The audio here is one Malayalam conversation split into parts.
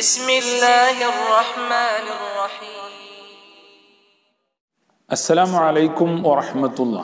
بسم الله الرحمن الرحيم അസ്സലാമു അലൈക്കും വറഹമത്തുള്ള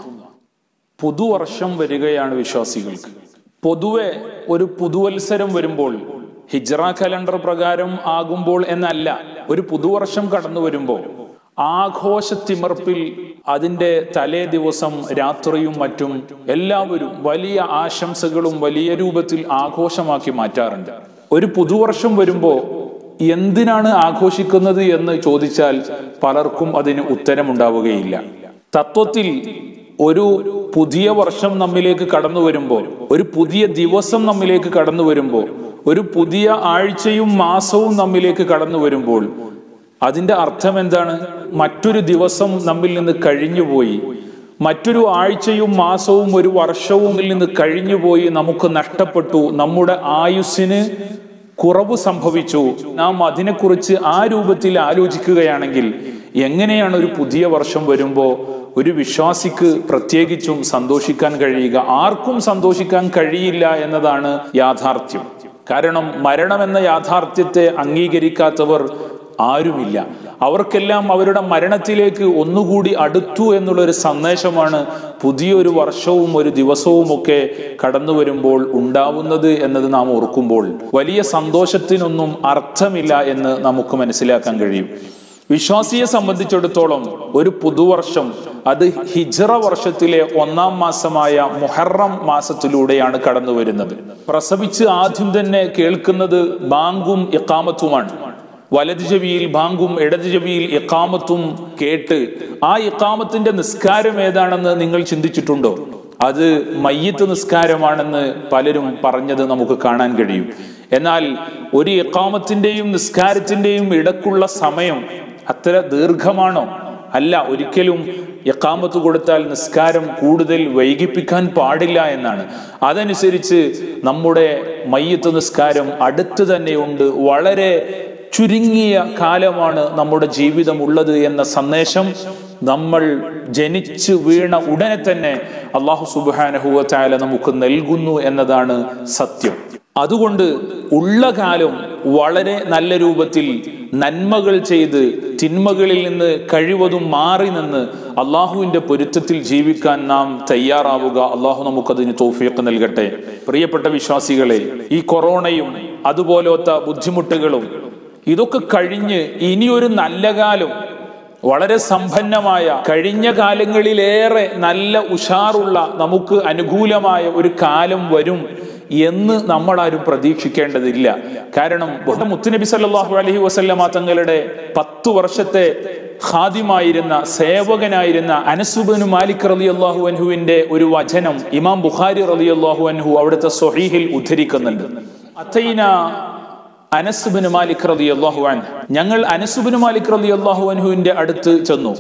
പുതുവർഷം വരികയാണ് വിശ്വാസികൾക്ക് പൊതുവെ ഒരു പുതുവത്സരം വരുമ്പോൾ ഹിജ്റ കലണ്ടർ പ്രകാരം ആകുമ്പോൾ എന്നല്ല ഒരു പുതുവർഷം കടന്നു വരുമ്പോൾ ആഘോഷത്തിമർപ്പിൽ അതിന്റെ തലേ ദിവസം രാത്രിയും മറ്റും എല്ലാവരും വലിയ ആശംസകളും വലിയ രൂപത്തിൽ ആഘോഷമാക്കി മാറ്റാറുണ്ട് ഒരു പുതുവർഷം വരുമ്പോൾ എന്തിനാണ് ആഘോഷിക്കുന്നത് എന്ന് ചോദിച്ചാൽ പലർക്കും അതിന് ഉത്തരമുണ്ടാവുകയില്ല തത്വത്തിൽ ഒരു പുതിയ വർഷം നമ്മിലേക്ക് കടന്നു വരുമ്പോൾ ഒരു പുതിയ ദിവസം നമ്മിലേക്ക് കടന്നു വരുമ്പോൾ ഒരു പുതിയ ആഴ്ചയും മാസവും നമ്മിലേക്ക് കടന്നു വരുമ്പോൾ അതിന്റെ അർത്ഥം എന്താണ് മറ്റൊരു ദിവസം നമ്മിൽ നിന്ന് കഴിഞ്ഞുപോയി മറ്റൊരു ആഴ്ചയും മാസവും ഒരു വർഷവും നിന്ന് കഴിഞ്ഞുപോയി നമുക്ക് നഷ്ടപ്പെട്ടു നമ്മുടെ ആയുസ്സിന് കുറവ് സംഭവിച്ചു നാം അതിനെക്കുറിച്ച് ആ രൂപത്തിൽ ആലോചിക്കുകയാണെങ്കിൽ എങ്ങനെയാണ് ഒരു പുതിയ വർഷം വരുമ്പോൾ ഒരു വിശ്വാസിക്ക് പ്രത്യേകിച്ചും സന്തോഷിക്കാൻ കഴിയുക ആർക്കും സന്തോഷിക്കാൻ കഴിയില്ല എന്നതാണ് യാഥാർത്ഥ്യം കാരണം മരണം എന്ന യാഥാർത്ഥ്യത്തെ അംഗീകരിക്കാത്തവർ ആരുമില്ല അവർക്കെല്ലാം അവരുടെ മരണത്തിലേക്ക് ഒന്നുകൂടി അടുത്തു എന്നുള്ളൊരു സന്ദേശമാണ് പുതിയൊരു വർഷവും ഒരു ദിവസവും ഒക്കെ കടന്നു വരുമ്പോൾ ഉണ്ടാവുന്നത് എന്നത് നാം ഓർക്കുമ്പോൾ വലിയ സന്തോഷത്തിനൊന്നും അർത്ഥമില്ല എന്ന് നമുക്ക് മനസ്സിലാക്കാൻ കഴിയും വിശ്വാസിയെ സംബന്ധിച്ചിടത്തോളം ഒരു പുതുവർഷം അത് ഹിജ്റ വർഷത്തിലെ ഒന്നാം മാസമായ മുഹറം മാസത്തിലൂടെയാണ് കടന്നു വരുന്നത് പ്രസവിച്ച് ആദ്യം തന്നെ കേൾക്കുന്നത് ബാങ്കും ഇക്കാമത്തുമാണ് വലത് ചെവിയിൽ ബാങ്കും ഇടത് ചെവിയിൽ ഇക്കാമത്തും കേട്ട് ആ ഇക്കാമത്തിന്റെ നിസ്കാരം ഏതാണെന്ന് നിങ്ങൾ ചിന്തിച്ചിട്ടുണ്ടോ അത് മയ്യത്ത് നിസ്കാരമാണെന്ന് പലരും പറഞ്ഞത് നമുക്ക് കാണാൻ കഴിയും എന്നാൽ ഒരു ഇക്കാമത്തിന്റെയും നിസ്കാരത്തിന്റെയും ഇടക്കുള്ള സമയം അത്ര ദീർഘമാണോ അല്ല ഒരിക്കലും ഇക്കാമത്ത് കൊടുത്താൽ നിസ്കാരം കൂടുതൽ വൈകിപ്പിക്കാൻ പാടില്ല എന്നാണ് അതനുസരിച്ച് നമ്മുടെ മയ്യത്ത് നിസ്കാരം അടുത്ത് തന്നെയുണ്ട് വളരെ ചുരുങ്ങിയ കാലമാണ് നമ്മുടെ ജീവിതം ഉള്ളത് എന്ന സന്ദേശം നമ്മൾ ജനിച്ചു വീണ ഉടനെ തന്നെ അള്ളാഹു സുബാനഹുവ ചായാല നമുക്ക് നൽകുന്നു എന്നതാണ് സത്യം അതുകൊണ്ട് ഉള്ള കാലം വളരെ നല്ല രൂപത്തിൽ നന്മകൾ ചെയ്ത് തിന്മകളിൽ നിന്ന് കഴിവതും മാറി നിന്ന് അള്ളാഹുവിന്റെ പൊരുത്തത്തിൽ ജീവിക്കാൻ നാം തയ്യാറാവുക അള്ളാഹു നമുക്കതിന് തോഫിയൊക്കെ നൽകട്ടെ പ്രിയപ്പെട്ട വിശ്വാസികളെ ഈ കൊറോണയും അതുപോലത്തെ ബുദ്ധിമുട്ടുകളും ഇതൊക്കെ കഴിഞ്ഞ് ഇനിയൊരു നല്ല കാലം വളരെ സമ്പന്നമായ കഴിഞ്ഞ കാലങ്ങളിലേറെ നല്ല ഉഷാറുള്ള നമുക്ക് അനുകൂലമായ ഒരു കാലം വരും എന്ന് നമ്മൾ ആരും പ്രതീക്ഷിക്കേണ്ടതില്ല കാരണം മുത്തുനബി സല്ലാഹു അലഹി വസല്ലമ തങ്ങളുടെ പത്തു വർഷത്തെ ഖാദിമായിരുന്ന സേവകനായിരുന്ന അനസുബനു മാലിക് റലി അള്ളാഹു അൻഹുവിന്റെ ഒരു വചനം ഇമാം ബുഖാരി റലി അള്ളാഹു അൻഹു അവിടുത്തെ സൊഹീഹിൽ ഉദ്ധരിക്കുന്നുണ്ട് അത്തൈന അനസുബിന് മാലിക് റതി അള്ളാഹു അൻ ഞങ്ങൾ അനസുബിന് മാലിക് റതി അള്ളാഹു അൻഹുവിന്റെ അടുത്ത് ചെന്നു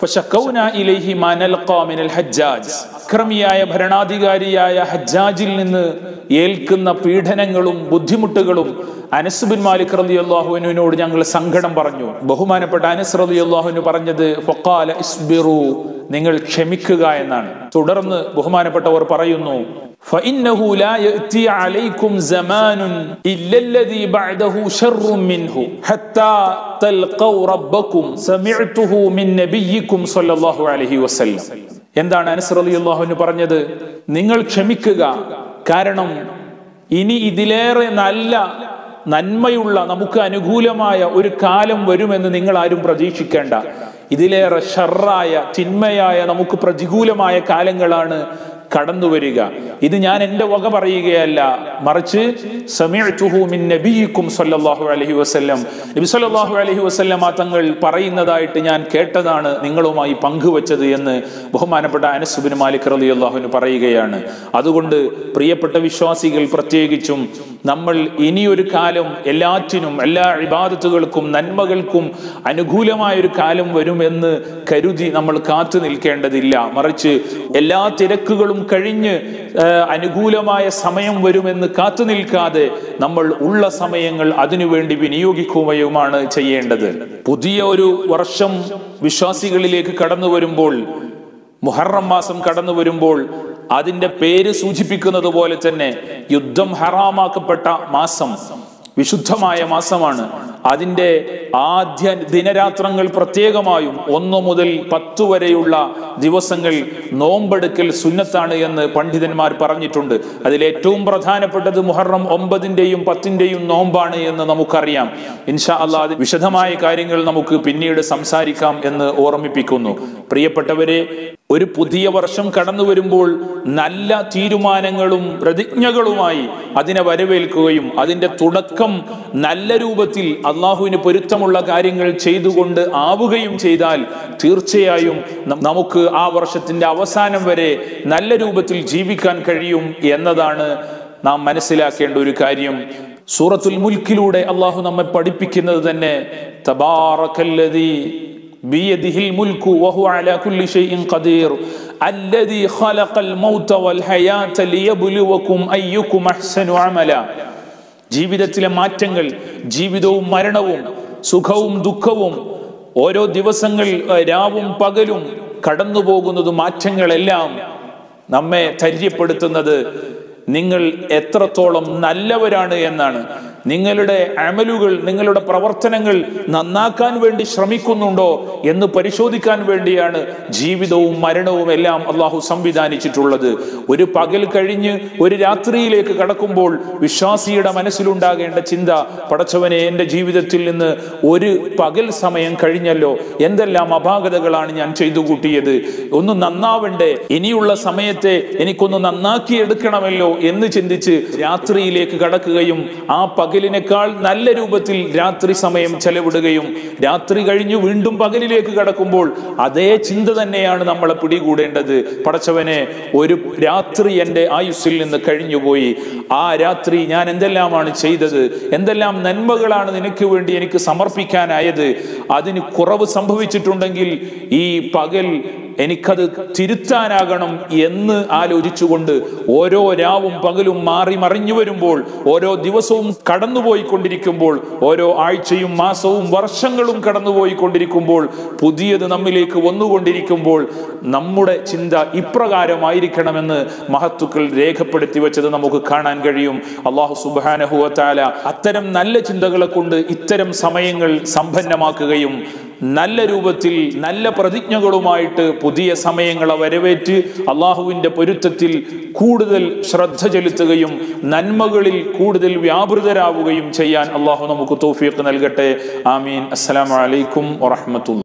അക്രമിയായ ഭരണാധികാരിയായ ഹജ്ജാജിൽ നിന്ന് ഏൽക്കുന്ന പീഡനങ്ങളും ബുദ്ധിമുട്ടുകളും അനസുബിൻ മാലിക് റതി അള്ളാഹുവിനോട് ഞങ്ങൾ സങ്കടം പറഞ്ഞു ബഹുമാനപ്പെട്ട അനസ് റതി അള്ളാഹുവിന് പറഞ്ഞത് ഫക്കാല ഇസ്ബിറു നിങ്ങൾ ക്ഷമിക്കുക എന്നാണ് തുടർന്ന് ബഹുമാനപ്പെട്ടവർ പറയുന്നു فإنه لا يأتي عليكم زمان إلا الذي بعده شر منه حتى تلقوا ربكم سمعته من نبيكم صلى الله عليه وسلم എന്താണ് അനസ് റളിയല്ലാഹുവിന് പറഞ്ഞത് നിങ്ങൾ ക്ഷമിക്കുക കാരണം ഇനി ഇതിലേറെ നല്ല നന്മയുള്ള നമുക്ക് അനുകൂലമായ ഒരു കാലം വരുമെന്ന് നിങ്ങൾ ആരും പ്രതീക്ഷിക്കേണ്ട ഇതിലേറെ ഷർറായ തിന്മയായ നമുക്ക് പ്രതികൂലമായ കാലങ്ങളാണ് കടന്നു വരിക ഇത് ഞാൻ എൻ്റെ വക പറയുകയല്ല മറിച്ച് നബിയിക്കും സല്ലല്ലാഹു അലൈഹി വസല്ലം നബി സല്ലല്ലാഹു അലൈഹി വസല്ലം തങ്ങൾ പറയുന്നതായിട്ട് ഞാൻ കേട്ടതാണ് നിങ്ങളുമായി പങ്കുവച്ചത് എന്ന് ബഹുമാനപ്പെട്ട അനസുബിൻ മാലിക് റലി അള്ളാഹുവിന് പറയുകയാണ് അതുകൊണ്ട് പ്രിയപ്പെട്ട വിശ്വാസികൾ പ്രത്യേകിച്ചും നമ്മൾ ഇനിയൊരു കാലം എല്ലാറ്റിനും എല്ലാ ഇബാദത്തുകൾക്കും നന്മകൾക്കും അനുകൂലമായ ഒരു കാലം വരുമെന്ന് കരുതി നമ്മൾ കാത്തു നിൽക്കേണ്ടതില്ല മറിച്ച് എല്ലാ തിരക്കുകളും കഴിഞ്ഞ് അനുകൂലമായ സമയം വരുമെന്ന് കാത്തു നിൽക്കാതെ നമ്മൾ ഉള്ള സമയങ്ങൾ അതിനുവേണ്ടി വിനിയോഗിക്കുകയുമാണ് ചെയ്യേണ്ടത് പുതിയ ഒരു വർഷം വിശ്വാസികളിലേക്ക് കടന്നു വരുമ്പോൾ മുഹറം മാസം കടന്നു വരുമ്പോൾ അതിന്റെ പേര് സൂചിപ്പിക്കുന്നത് പോലെ തന്നെ യുദ്ധം ഹറാമാക്കപ്പെട്ട മാസം വിശുദ്ധമായ മാസമാണ് അതിൻ്റെ ആദ്യ ദിനരാത്രങ്ങൾ പ്രത്യേകമായും ഒന്നു മുതൽ പത്തു വരെയുള്ള ദിവസങ്ങൾ നോമ്പെടുക്കൽ സുന്നത്താണ് എന്ന് പണ്ഡിതന്മാർ പറഞ്ഞിട്ടുണ്ട് അതിൽ ഏറ്റവും പ്രധാനപ്പെട്ടത് മുഹറം ഒമ്പതിൻ്റെയും പത്തിൻ്റെയും നോമ്പാണ് എന്ന് നമുക്കറിയാം ഇൻഷാ അള്ളാഹ് വിശദമായ കാര്യങ്ങൾ നമുക്ക് പിന്നീട് സംസാരിക്കാം എന്ന് ഓർമ്മിപ്പിക്കുന്നു പ്രിയപ്പെട്ടവരെ ഒരു പുതിയ വർഷം കടന്നു വരുമ്പോൾ നല്ല തീരുമാനങ്ങളും പ്രതിജ്ഞകളുമായി അതിനെ വരവേൽക്കുകയും അതിന്റെ തുടക്കം നല്ല രൂപത്തിൽ അള്ളാഹുവിന് പൊരുത്തമുള്ള കാര്യങ്ങൾ ചെയ്തുകൊണ്ട് ആവുകയും ചെയ്താൽ തീർച്ചയായും ന- നമുക്ക് ആ വർഷത്തിന്റെ അവസാനം വരെ നല്ല രൂപത്തിൽ ജീവിക്കാൻ കഴിയും എന്നതാണ് നാം മനസ്സിലാക്കേണ്ട ഒരു കാര്യം സൂറത്തുൽ മുൽക്കിലൂടെ അള്ളാഹു നമ്മെ പഠിപ്പിക്കുന്നത് തന്നെ തബാറക്കല്ലദീ بيده الملك وهو على كل شيء قدير الذي خلق الموت والحياة ليبلوكم أيكم أحسن عملا ജീവിതത്തിലെ മാറ്റങ്ങൾ ജീവിതവും മരണവും സുഖവും ദുഃഖവും ഓരോ ദിവസങ്ങൾ ഏർ, രാവും പകലും കടന്നു പോകുന്നത് മാറ്റങ്ങളെല്ലാം നമ്മെ ധൈര്യപ്പെടുത്തുന്നത് നിങ്ങൾ എത്രത്തോളം നല്ലവരാണ് എന്നാണ് നിങ്ങളുടെ അമലുകൾ നിങ്ങളുടെ പ്രവർത്തനങ്ങൾ നന്നാക്കാൻ വേണ്ടി ശ്രമിക്കുന്നുണ്ടോ എന്ന് പരിശോധിക്കാൻ വേണ്ടിയാണ് ജീവിതവും മരണവും എല്ലാം അള്ളാഹു സംവിധാനിച്ചിട്ടുള്ളത് ഒരു പകൽ കഴിഞ്ഞ് ഒരു രാത്രിയിലേക്ക് കടക്കുമ്പോൾ വിശ്വാസിയുടെ മനസ്സിലുണ്ടാകേണ്ട ചിന്ത പടച്ചവനെ എൻ്റെ ജീവിതത്തിൽ നിന്ന് ഒരു പകൽ സമയം കഴിഞ്ഞല്ലോ എന്തെല്ലാം അപാകതകളാണ് ഞാൻ ചെയ്തു കൂട്ടിയത് ഒന്ന് നന്നാവണ്ടേ ഇനിയുള്ള സമയത്തെ എനിക്കൊന്ന് നന്നാക്കി എടുക്കണമല്ലോ എന്ന് ചിന്തിച്ച് രാത്രിയിലേക്ക് കടക്കുകയും ആ പകലിനേക്കാൾ നല്ല രൂപത്തിൽ രാത്രി സമയം ചെലവിടുകയും രാത്രി കഴിഞ്ഞു വീണ്ടും പകലിലേക്ക് കടക്കുമ്പോൾ അതേ ചിന്ത തന്നെയാണ് നമ്മളെ പിടികൂടേണ്ടത് പടച്ചവനെ ഒരു രാത്രി എൻ്റെ ആയുസ്സിൽ നിന്ന് കഴിഞ്ഞുപോയി ആ രാത്രി ഞാൻ എന്തെല്ലാമാണ് ചെയ്തത് എന്തെല്ലാം നന്മകളാണ് നിനക്ക് വേണ്ടി എനിക്ക് സമർപ്പിക്കാനായത് അതിന് കുറവ് സംഭവിച്ചിട്ടുണ്ടെങ്കിൽ ഈ പകൽ എനിക്കത് തിരുത്താനാകണം എന്ന് ആലോചിച്ചുകൊണ്ട് ഓരോ രാവും പകലും മാറി മറിഞ്ഞു വരുമ്പോൾ ഓരോ ദിവസവും കടന്നുപോയിക്കൊണ്ടിരിക്കുമ്പോൾ ഓരോ ആഴ്ചയും മാസവും വർഷങ്ങളും കടന്നുപോയിക്കൊണ്ടിരിക്കുമ്പോൾ പുതിയത് നമ്മിലേക്ക് വന്നുകൊണ്ടിരിക്കുമ്പോൾ നമ്മുടെ ചിന്ത ഇപ്രകാരമായിരിക്കണമെന്ന് മഹത്തുക്കൾ രേഖപ്പെടുത്തി വെച്ചത് നമുക്ക് കാണാൻ കഴിയും അള്ളാഹു സുബാനഹുവത്താല അത്തരം നല്ല ചിന്തകളെ കൊണ്ട് ഇത്തരം സമയങ്ങൾ സമ്പന്നമാക്കുകയും നല്ല രൂപത്തിൽ നല്ല പ്രതിജ്ഞകളുമായിട്ട് പുതിയ സമയങ്ങളെ വരവേറ്റ് അള്ളാഹുവിന്റെ പൊരുത്തത്തിൽ കൂടുതൽ ശ്രദ്ധ ചെലുത്തുകയും നന്മകളിൽ കൂടുതൽ വ്യാപൃതരാവുകയും ചെയ്യാൻ അള്ളാഹു നമുക്ക് തോഫീക്ക് നൽകട്ടെ ആമീൻ അസ്സലാമലൈക്കും വറഹമത്തുള്ള